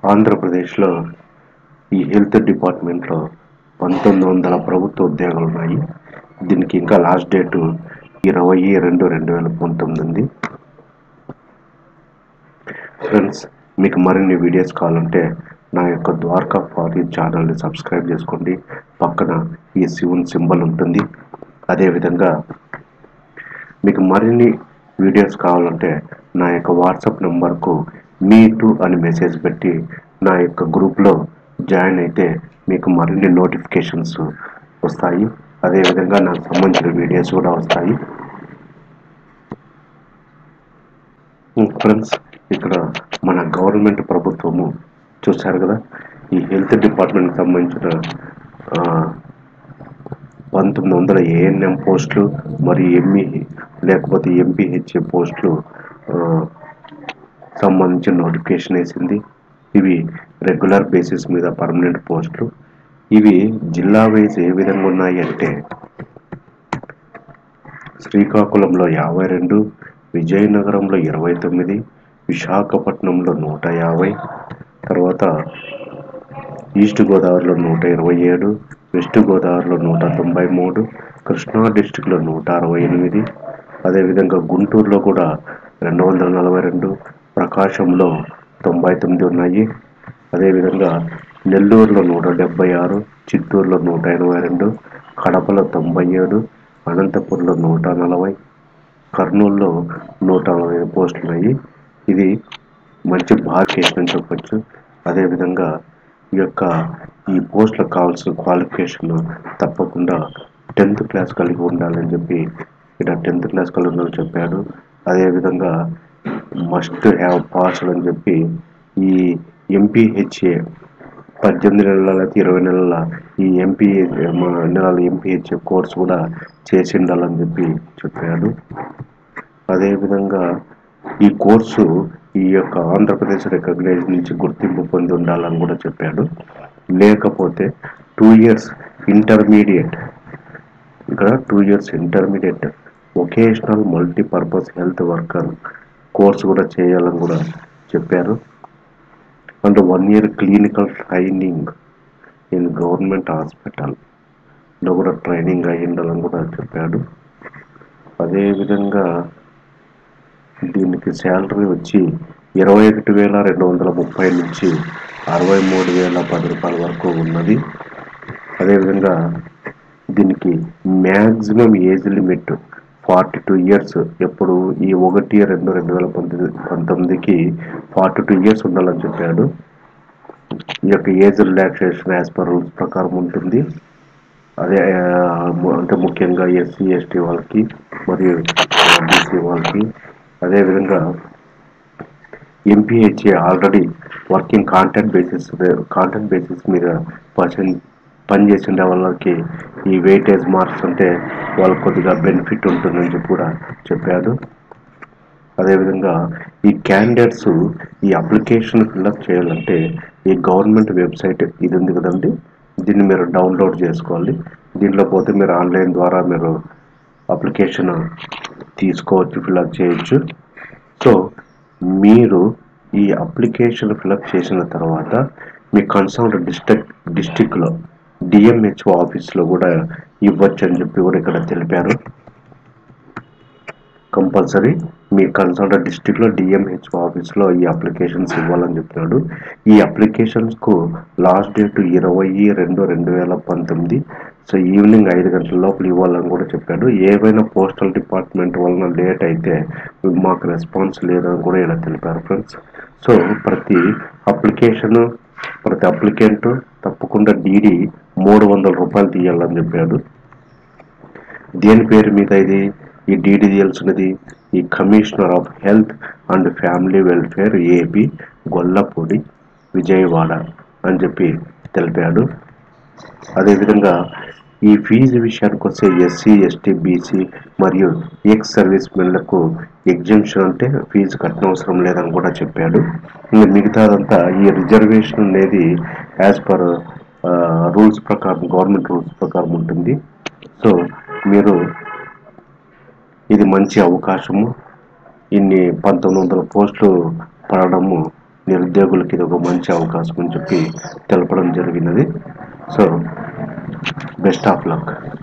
ఆంధ్రప్రదేశ్లో ఈ హెల్త్ డిపార్ట్మెంట్లో పంతొమ్మిది వందల ప్రభుత్వ ఉద్యోగాలు ఉన్నాయి దీనికి ఇంకా లాస్ట్ డేటు ఇరవై రెండు రెండు వేల పంతొమ్మిది ఉంది ఫ్రెండ్స్ మీకు మరిన్ని వీడియోస్ కావాలంటే నా యొక్క ద్వారకా ఫారీ ఛానల్ని సబ్స్క్రైబ్ చేసుకోండి పక్కన ఈ శివుని సింబల్ ఉంటుంది అదేవిధంగా మీకు మరిన్ని వీడియోస్ కావాలంటే నా యొక్క వాట్సాప్ నెంబర్కు మీ టు అని మెసేజ్ పెట్టి నా యొక్క గ్రూప్లో జాయిన్ అయితే మీకు మరిన్ని నోటిఫికేషన్స్ వస్తాయి అదేవిధంగా నాకు సంబంధించిన వీడియోస్ కూడా వస్తాయి ఫ్రెండ్స్ ఇక్కడ మన గవర్నమెంట్ ప్రభుత్వము చూశారు కదా ఈ హెల్త్ డిపార్ట్మెంట్కి సంబంధించిన ఆ, పంతొమ్మిది వందల ఏఎన్ఎం పోస్టులు మరియు ఎంఈ లేకపోతే ఎంపీహెచ్ఏ పోస్టులు ఆ, సంబంధించిన నోటిఫికేషన్ వేసింది ఇవి రెగ్యులర్ బేసిస్ మీద పర్మనెంట్ పోస్టులు ఇవి జిల్లా వైజ్ ఏ విధంగా ఉన్నాయి అంటే శ్రీకాకుళంలో యాభై రెండు విజయనగరంలో ఇరవై తొమ్మిది విశాఖపట్నంలో నూట యాభై తర్వాత ఈస్ట్ గోదావరిలో నూట ఇరవై ఏడు వెస్ట్ గోదావరిలో నూట తొంభై మూడు కృష్ణా డిస్టిక్లో నూట అరవై ఎనిమిది అదేవిధంగా గుంటూరులో కూడా రెండు వందల నలభై రెండు ప్రకాశంలో తొంభై తొమ్మిది ఉన్నాయి అదేవిధంగా నెల్లూరులో నూట డెబ్బై ఆరు చిత్తూరులో నూట ఎనభై రెండు కడపలో తొంభై ఏడు అనంతపురంలో నూట నలభై కర్నూలులో నూట నలభై ఐదు పోస్టులు ఉన్నాయి ఇది మంచి భాగ్యం అని చెప్పొచ్చు అదేవిధంగా ఈ యొక్క ఈ పోస్టులకు కావాల్సిన క్వాలిఫికేషన్ తప్పకుండా టెన్త్ క్లాస్ కలిగి ఉండాలని చెప్పి ఇక్కడ టెన్త్ క్లాస్ కలిగి ఉండాలని చెప్పాడు అదేవిధంగా మస్ట్ హ్యావ్ పాస్డ్ అని చెప్పి ఈ ఎంపీహెచ్ఏ పద్దెనిమిది నెలల లేకపోతే ఇరవై నెలల ఈ ఎంపీ నెలల ఎంపీహెచ్ఏ కోర్స్ కూడా చేసి ఉండాలని చెప్పి చెప్పాడు అదేవిధంగా ఈ కోర్సు ఈ యొక్క ఆంధ్రప్రదేశ్ రికగ్నైజ్ నుంచి గుర్తింపు పొంది ఉండాలని కూడా చెప్పాడు లేకపోతే టూ ఇయర్స్ ఇంటర్మీడియట్ ఇక్కడ two years intermediate vocational multipurpose health worker course కూడా చేయాలని కూడా చెప్పారు and one year clinical training in government hospital లో కూడా ట్రైనింగ్ అయి ఉండాలని కూడా చెప్పాడు అదేవిధంగా దీనికి శాలరీ వచ్చి ఇరవై ఒకటి వేల రెండు వందల ముప్పై నుంచి అరవై మూడు వేల పది రూపాయల వరకు ఉన్నది అదేవిధంగా దీనికి maximum age limit forty two years ఎప్పుడు ఈ ఒకటి రెండు రెండు వేల పంతొమ్మిది పంతొమ్మిదికి ఫార్టీ టూ ఇయర్స్ ఉండాలని చెప్పాడు ఈ యొక్క age relaxation as per rules ప్రకారం ఉంటుంది అదే ఆ, ము- అంటే ముఖ్యంగా ఎస్సీ ఎస్టీ వాళ్ళకి మరియు బీసీ వాళ్ళకి అదేవిధంగా MPHA already working contact basis contact basis మీద పర్సన్ పనిచేసి ఉండే వాళ్ళకి ఈ వెయిటేజ్ మార్క్స్ అంటే వాళ్ళకి కొద్దిగా బెనిఫిట్ ఉంటుందని చెప్పి కూడా చెప్పాడు అదేవిధంగా ఈ క్యాండిడేట్స్ ఈ అప్లికేషన్ ఫిల్అప్ చేయాలంటే ఈ గవర్నమెంట్ వెబ్సైట్ ఇది ఉంది కదండి దీన్ని మీరు డౌన్లోడ్ చేసుకోవాలి దీంట్లో పోతే మీరు ఆన్లైన్ ద్వారా మీరు అప్లికేషన్ తీసుకోవచ్చు ఫిల్అప్ చేయొచ్చు సో మీరు ఈ అప్లికేషన్ ఫిల్అప్ చేసిన తర్వాత మీ కన్సర్న్ డిస్ట్రిక్ట్ డిస్టిక్లో డిఎంహెచ్ఓ ఆఫీస్లో కూడా ఇవ్వచ్చు అని చెప్పి కూడా ఇక్కడ తెలిపారు కంపల్సరీ మీ కన్సల్ట్ డిస్టిక్లో డిఎంహెచ్ఓ ఆఫీస్లో ఈ అప్లికేషన్స్ ఇవ్వాలని చెప్పినాడు ఈ అప్లికేషన్స్కు లాస్ట్ డేట్ ఇరవై రెండు రెండు వేల పంతొమ్మిది సో ఈవినింగ్ ఐదు గంటల లోపల ఇవ్వాలని కూడా చెప్పాడు ఏవైనా పోస్టల్ డిపార్ట్మెంట్ వలన లేట్ అయితే మాకు రెస్పాన్స్ లేదని కూడా ఇలా తెలిపారు ఫ్రెండ్స్ సో ప్రతి అప్లికేషన్ ప్రతి అప్లికెంట్ తప్పకుండా డీడీ మూడు వందల రూపాయలు తీయాలని చెప్పాడు దేని పేరు మీద ఇది ఈ డీడీ తీయాల్సినది ఈ commissioner of health and family welfare AP Gollapudi Vijayawada అని చెప్పి తెలిపాడు అదేవిధంగా ఈ ఫీజు విషయానికి వస్తే ఎస్సీ ఎస్టీ బీసీ మరియు ఎక్స్ సర్వీస్ మెన్లకు ఎగ్జిబిషన్ అంటే ఫీజు కట్టనవసరం లేదని కూడా చెప్పాడు ఇంకా మిగతాదంతా ఈ రిజర్వేషన్ అనేది యాజ్ పర్ రూల్స్ ప్రకారం గవర్నమెంట్ రూల్స్ ప్రకారం ఉంటుంది సో మీరు ఇది మంచి అవకాశము ఇన్ని పంతొమ్మిది వందల పోస్టులు పడడము నిరుద్యోగులకి ఇది ఒక మంచి అవకాశం అని చెప్పి తెలపడం జరిగినది సో బెస్ట్ ఆఫ్ లక్